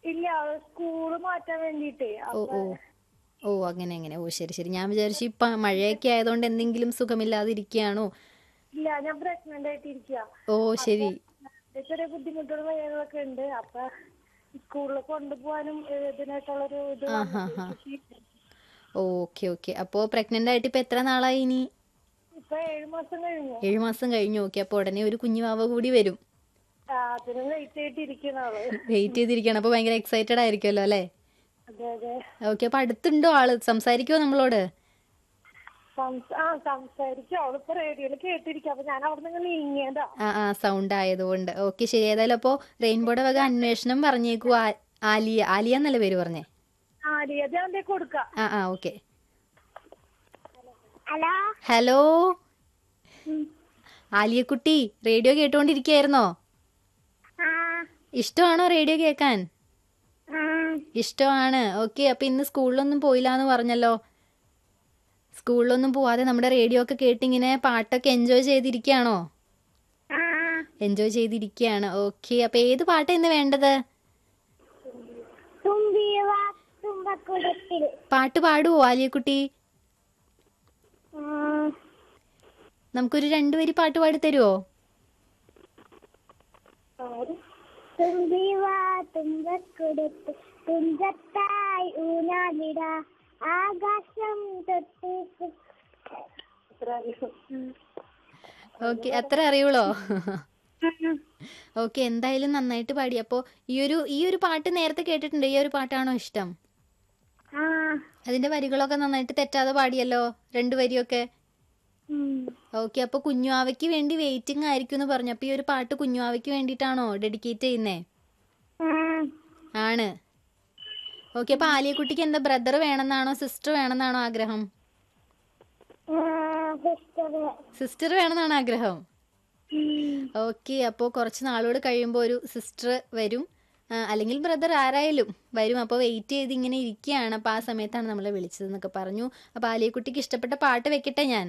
ഇല്ല സ്കൂള് മാറ്റാൻ വേണ്ടിട്ടേ ഓ ഓ ഓ അങ്ങനെ അങ്ങനെ ഓ ശരി ശരി ഞാൻ വിചാരിച്ചു ഇപ്പൊ മഴയൊക്കെ ആയതുകൊണ്ട് എന്തെങ്കിലും സുഖമില്ലാതിരിക്കുകയാണോ ഇല്ല ഞാൻ പ്രഗ്നന്റ് ആയിട്ടിരിക്കുക ഓ ശരി ചെറിയ ബുദ്ധിമുട്ടുകളും വയറുകളൊക്കെ ഉണ്ട് അപ്പൊ സ്കൂളിൽ കൊണ്ടുപോകാനും ഏഹ്, ഇതിനായിട്ടുള്ളൊരു ഇത് ആഹാ ഹാ ഓക്കെ ഓക്കെ അപ്പോൾ പ്രഗ്നന്റ് ആയിട്ട് ഇപ്പൊ എത്ര നാളായി ഇനി ഇപ്പൊ ഏഴു മാസം കഴിഞ്ഞു ഏഴു മാസം കഴിഞ്ഞു ഓക്കെ അപ്പോൾ ഉടനെ ഒരു കുഞ്ഞു വാവ കൂടി വരും ആ, അതിന് വെയിറ്റ് ആയിട്ടിരിക്കുന്ന ആള് വെയിറ്റ് ചെയ്തിരിക്കുകയാണ് അപ്പോൾ ഭയങ്കര എക്സൈറ്റഡ് ആയിരിക്കുമല്ലോ അല്ലേ അതെ അതെ ഓക്കെ അപ്പോൾ അടുത്തുണ്ടോ ആള് സംസാരിക്കുമോ നമ്മളോട് സംസ- ആ സംസാരിക്കും അവളിപ്പോ റേഡിയോയിൽ കേട്ടിരിക്കും അപ്പൊ ഞാൻ അവിടെ നിന്ന് നീങ്ങിയതാ ആ ആ സൗണ്ട് ആയതുകൊണ്ട് ഓക്കെ ശരി ഏതായാലും അപ്പോൾ റെയിൻബോയുടെ വക അന്വേഷണം പറഞ്ഞേക്കൂ ആ- ആലിയ ആലിയ എന്നല്ലേ പേര് പറഞ്ഞേ ആലിയ ഞാൻ ദേ കൊടുക്കാം ആ ആ ഓക്കെ ഹലോ ഹലോ ആലിയക്കുട്ടി റേഡിയോ കേട്ടുകൊണ്ടിരിക്കുകയായിരുന്നോ ആ ഇഷ്ടമാണോ റേഡിയോ കേൾക്കാൻ ആ ഇഷ്ടമാണ് ഓക്കെ അപ്പൊ ഇന്ന് സ്കൂളിലൊന്നും പോയില്ല എന്ന് പറഞ്ഞല്ലോ സ്കൂളിലൊന്നും പോവാതെ നമ്മുടെ റേഡിയോ ഒക്കെ കേട്ടിങ്ങനെ പാട്ടൊക്കെ എൻജോയ് ചെയ്തിരിക്കുകയാണോ ആ എൻജോയ് ചെയ്തിരിക്കുകയാണ് ഓക്കെ അപ്പൊ ഏത് പാട്ടാ ഇന്ന് വേണ്ടത് തുമ്പിയ തുമ്പക്കുടത്തിൽ പാട്ട് പാടുവോ ആലിയക്കുട്ടി നമുക്കൊരു രണ്ടുപേരി പാട്ട് പാടി തരുവോ തുമ്പിവ തുമ്പക്കുടത്ത് തുഞ്ചത്തായി ഊനാലിട ആകാശം തൊട്ട് ഓക്കെ അത്ര അറിയുള്ളോ ഓക്കെ എന്തായാലും നന്നായിട്ട് പാടി അപ്പോൾ ഈ ഒരു ഈ ഒരു പാട്ട് നേരത്തെ കേട്ടിട്ടുണ്ട് ഈ ഒരു പാട്ടാണോ ഇഷ്ടം ആ അതിന്റെ വരികളൊക്കെ നന്നായിട്ട് തെറ്റാതെ പാടിയല്ലോ രണ്ടു വരിയൊക്കെ ഓക്കെ അപ്പൊ കുഞ്ഞുവാവയ്ക്ക് വേണ്ടി വെയിറ്റിംഗ് ആയിരിക്കും എന്ന് പറഞ്ഞു അപ്പൊ ഈ ഒരു പാട്ട് കുഞ്ഞുവാവയ്ക്ക് വേണ്ടിയിട്ടാണോ ഡെഡിക്കേറ്റ് ചെയ്യുന്നേ ആണ് ഓക്കെ അപ്പൊ ആലിയക്കുട്ടിക്ക് എന്താ ബ്രദർ വേണമെന്നാണോ സിസ്റ്റർ വേണമെന്നാണോ ആഗ്രഹം സിസ്റ്റർ വേണമെന്നാണ് ആഗ്രഹം ഓക്കെ അപ്പോൾ കുറച്ച് നാളോട് കഴിയുമ്പോൾ ഒരു സിസ്റ്റർ വരും ആ, അല്ലെങ്കിൽ ബ്രദർ ആരായാലും വരും അപ്പോൾ വെയിറ്റ് ചെയ്ത് ഇങ്ങനെ ഇരിക്കുകയാണ് അപ്പോൾ ആ സമയത്താണ് നമ്മളെ വിളിച്ചതെന്നൊക്കെ പറഞ്ഞു അപ്പോൾ ആലിയക്കുട്ടിക്ക് ഇഷ്ടപ്പെട്ട പാട്ട് വെക്കട്ടെ ഞാൻ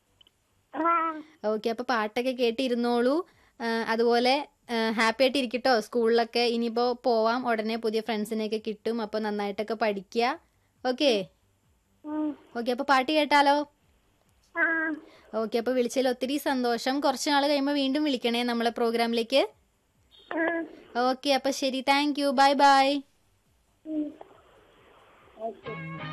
ഓക്കെ അപ്പോൾ പാട്ടൊക്കെ കേട്ടിരുന്നോളൂ ആ, അതുപോലെ ഹാപ്പി ആയിട്ട് ഇരിക്കട്ടോ സ്കൂളിലൊക്കെ ഇനിയിപ്പോൾ പോവാം ഉടനെ പുതിയ ഫ്രണ്ട്സിനെയൊക്കെ കിട്ടും അപ്പോൾ നന്നായിട്ടൊക്കെ പഠിക്കുക ഓക്കെ ഓക്കെ അപ്പോൾ പാട്ട് കേട്ടാലോ ഓക്കെ അപ്പോൾ വിളിച്ചതിൽ ഒത്തിരി സന്തോഷം കുറച്ച് നാൾ കഴിയുമ്പോൾ വീണ്ടും വിളിക്കണേ നമ്മളെ പ്രോഗ്രാമിലേക്ക് ഓക്കെ അപ്പോൾ ശരി thank you bye bye okay